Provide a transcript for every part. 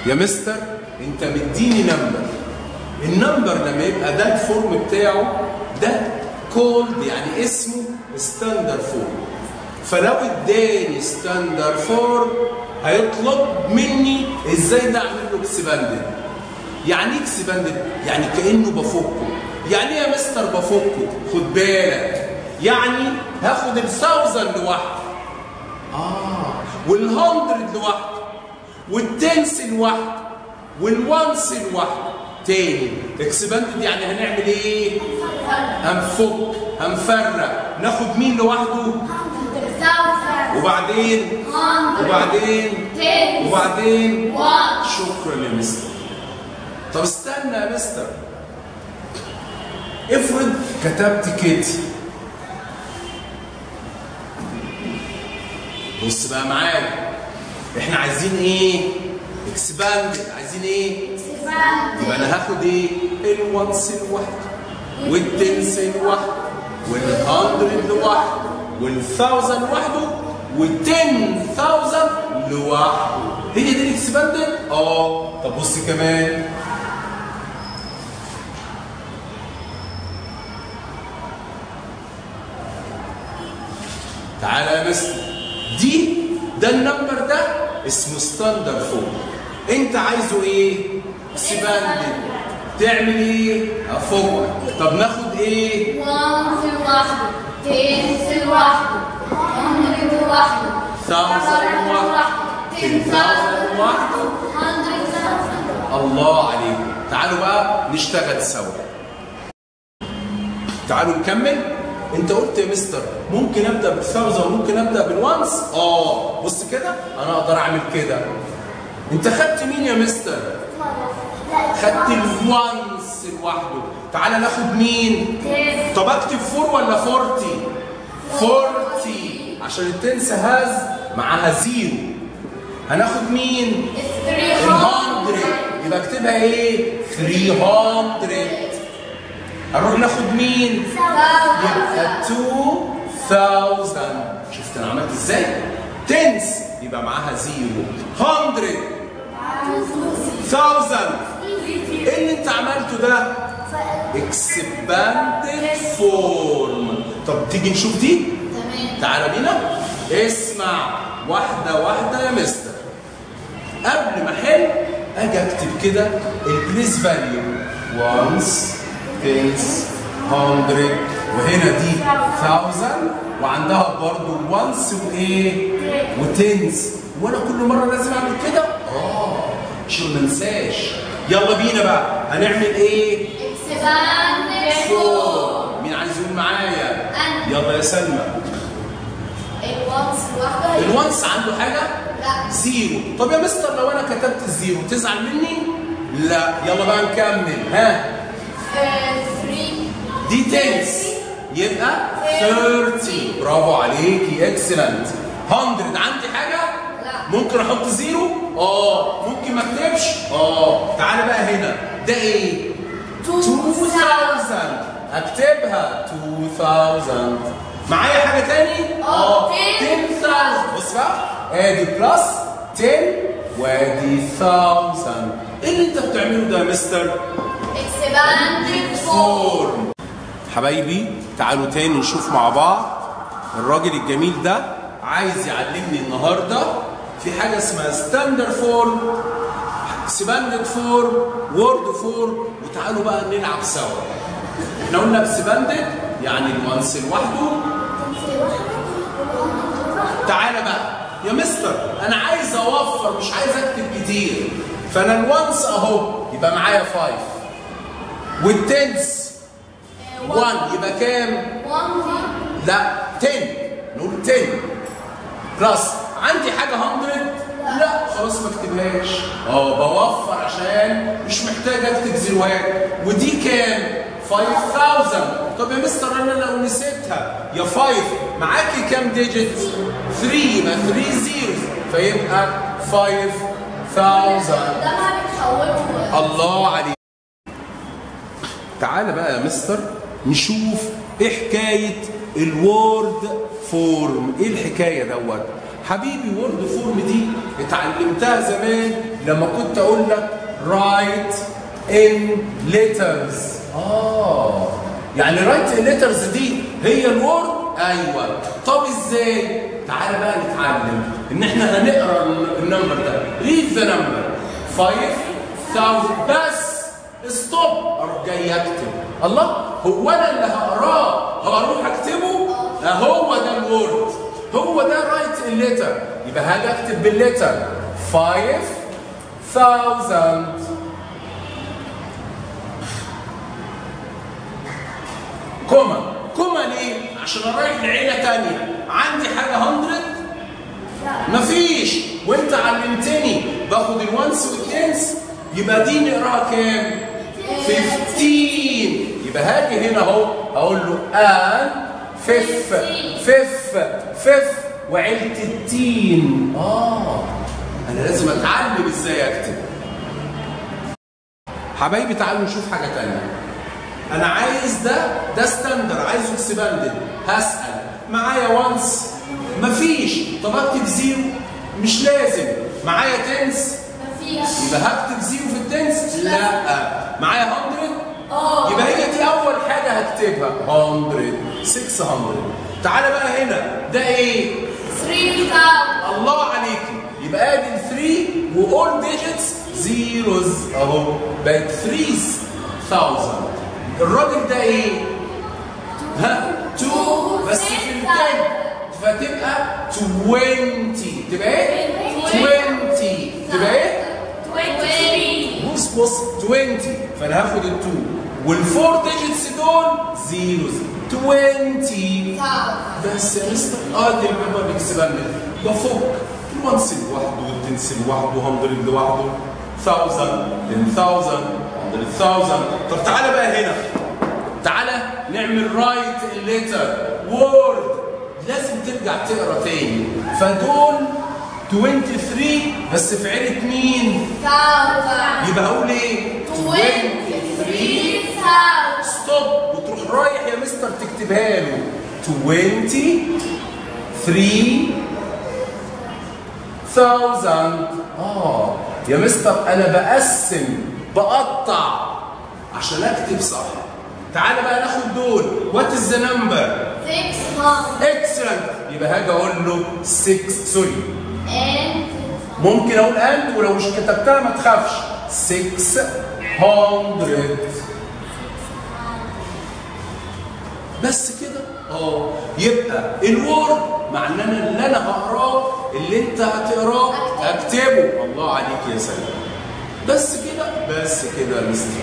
يا مستر انت مديني نمبر النمبر لما يبقى ده الفورم بتاعه ده كولد يعني اسمه ستاندر فورم فلو اداني ستاندر فورم هيطلب مني ازاي ده اعمل له اكسباندد يعني ايه اكسباندد يعني كانه بفكه يعني ايه يا مستر بفكه خد بالك يعني هاخد الثاوزند لوحده اه والهندرد لوحده والتنس لوحده والوانس لوحده تاني اكسباندد يعني هنعمل ايه هنفك هنفرق ناخد مين لوحده وبعدين وبعدين وبعدين شكرا يا مستر طب استنى يا مستر افرض كتبت كده بص بقى معايا احنا عايزين ايه اكسباندد عايزين ايه يبقى انا هاخد ايه الوانس لوحده والتنس لوحده والهندرد لوحده والثاوزند لوحده والتن ثاوزند لوحده هي دي الاكسباندد اه طب بص كمان تعالى يا مستر دي ده النمبر ده اسمه ستاندر فورم انت عايزه ايه اكسباندد تعمل ايه افك طب ناخد ايه وانس لوحده تنس لوحده هندرد لوحده ثاوزند لوحده تن ثاوزند لوحده هندرد ثاوزند الله عليكم تعالوا بقى نشتغل سوا تعالوا نكمل انت قلت يا مستر ممكن ابدا بالثاوزند وممكن ابدا بالوانس اه بص كده انا اقدر اعمل كده انت خدت مين يا مستر خدت الوانس لوحده تعالى ناخد مين طب اكتب فور ولا فورتي فورتي عشان التنس هاز معاها زيرو هناخد مين ال 100 يبقى اكتبها ايه 300 هنروح ناخد مين يبقى 2000 شفت انا عملت ازاي تنس يبقى معاها زيرو 100 1000 ايه اللي انت عملته ده اكسباندد فورم طب تيجي نشوف دي تمام تعالى بينا اسمع واحدة واحدة يا مستر قبل ما احل اجي اكتب كده البليس فاليو وانس تنس 100 وهنا دي 1000 وعندها برضو وانس وايه وتنس وانا كل مره لازم اعمل كده اه عشان ما انساش يلا بينا بقى هنعمل ايه اكسباندد فور مين عايز يقول معايا أنا. يلا يا سلمى الوانس لوحده الوانس عنده حاجه لا زيرو طب يا مستر لو انا كتبت الزيرو تزعل مني لا يلا بقى نكمل ها 3 دي تنس يبقى 30 برافو عليكي اكسلنت 100 عندي حاجه لا. ممكن احط زيرو اه ممكن ما اكتبش اه تعالى بقى هنا ده ايه 2000 اكتبها 2000 معايا حاجه تاني اه، 10000 بص بقى ادي بلس 10 وادي 1000 ايه اللي انت بتعمله ده يا مستر اكسباندد فور فورم حبايبي تعالوا تاني نشوف مع بعض الراجل الجميل ده عايز يعلمني النهارده في حاجه اسمها ستاندر فورم سباندد فورم وورد فورم وتعالوا بقى نلعب سوا احنا قلنا بسباندد يعني الوانس لوحده تعالى بقى يا مستر انا عايز اوفر مش عايز اكتب كتير فانا الوانس اهو يبقى معايا 5 والتنس 1 يبقى كام 1 لا 10 نقول 10 بلس عندي حاجه 100 لا خلاص ما اكتبهاش اه بوفر عشان مش محتاج اكتب زيروهات ودي كام 5000 طب يا مستر انا لو نسيتها يا 5 معاكي كام ديجيت 3 يبقى 3 زيروز فيبقى 5000 ده ما بتحوله الله عليك تعالى بقى يا مستر نشوف ايه حكايه الوورد فورم ايه الحكايه دوت حبيبي وورد فورم دي اتعلمتها زمان لما كنت اقول لك write in letters اه يعني write in letters دي هي الوورد ايوه طب ازاي تعالى بقى نتعلم ان احنا هنقرا النمبر ده read the number 5000 بس ستوب اروح جاي اكتب الله هو انا اللي هقراه هروح اكتبه هو ده الوورد هو ده رايت الليتر يبقى هاجي اكتب بالليتر 5000 كوما كوما ليه؟ عشان ارايح لعيله تانية عندي حاجه 100 مفيش وانت علمتني باخد الوانس والتنس يبقى دي نقراها كام؟ 15 يبقى هاجي هنا اهو اقول له ان فف فف فف وعيلة التين اه انا لازم اتعلم ازاي اكتب حبايبي تعالوا نشوف حاجه تانية انا عايز ده ده ستاندر عايزه اكسباندد هسال معايا وانس مفيش طب اكتب زيرو مش لازم معايا تنس مفيش يبقى هكتب زيرو في التنس لا معايا 100 اه يبقى هي دي اول حاجه هكتبها 100 600 تعالى بقى هنا ده ايه 3000 الله عليكي يبقى ادي 3 واول ديجيتس زيروز اهو بقت 3000 الراجل ده ايه ها 2 بس في التاني فتبقى 20 تبقى ايه 20 تبقى ايه 23 بص بص 20 فانا هاخد ال2 والفور ديجيتس دول زيروز 20 بس يا مستر اه دي النمبر اكسباندد بفك الونس لوحده والتنس لوحده 100 لوحده 1000 10000 100000 طب تعالى بقى هنا تعالى نعمل رايت الليتر وورد لازم ترجع تقرا تاني فدول 23 بس في عيله مين؟ 1000 يبقى هقول ايه؟ 23000 ستوب وتروح رايح يا مستر تكتبها له 23000 اه يا مستر انا بقسم بقطع عشان اكتب صح تعالى بقى ناخد دول وات از ذا نمبر 600 اكسلنت يبقى هاجي اقول له 6 سوري and ممكن اقول اند ولو مش كتبتها ما تخافش 600 بس كده اه يبقى الوورد معناه اللي انا هقراه اللي انت هتقراه اكتبه الله عليك يا سلام بس كده بس كده يا مستر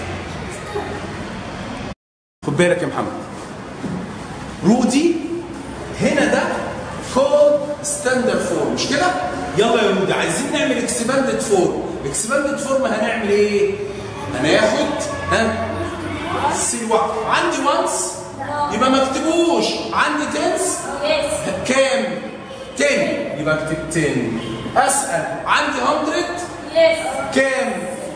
خد بالك يا محمد رودي هنا ده كود ستاندرد فورم مش كده؟ يلا يا رودي عايزين نعمل اكسباندد فورم اكسباندد فورم هنعمل ايه؟ هناخد ها سي واحد عندي وانس يبقى ما اكتبوش عندي تنس yes كام؟ 10 يبقى اكتب 10 اسال عندي 100 yes كام؟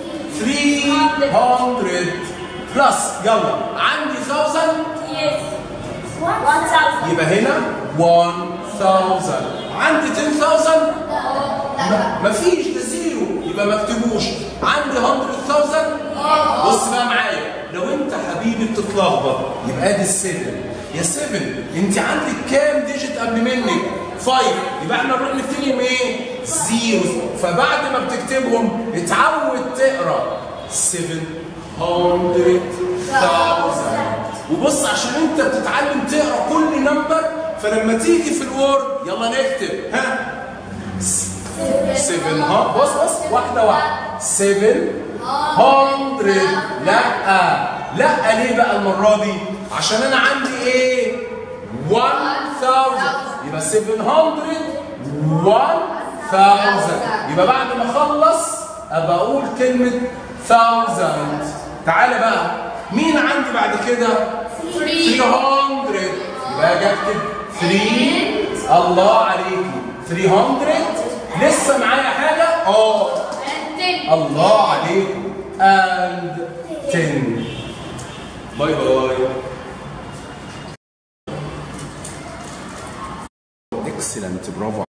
300 بلس يلا عندي 1000 yes 1000 يبقى هنا 1000 عندي 10000 لا مفيش ده زيرو يبقى ما اكتبوش عندي 100000 بص بقى معايا لو انت حبيبي بتتلخبط يبقى ادي السيفن يا سيفن انت عندك كام ديجيت قبل منك؟ 5 يبقى احنا نروح نبتدي ايه؟ زيروز فبعد ما بتكتبهم اتعود تقرا 700000 وبص عشان انت بتتعلم تقرا كل نمبر فلما تيجي في الوورد يلا نكتب ها 7 ها بص بص واحده واحده 700 لا لا ليه بقى المره دي عشان انا عندي ايه 1000 يبقى 700 1000 يبقى بعد ما اخلص ابقى اقول كلمه 1000 تعالى بقى مين عندي بعد كده 300 يبقى اجي اكتب 3 الله عليكي 300 لسه معايا حاجه اه and 10 الله عليكم and 10 باي باي اكسلنت برافو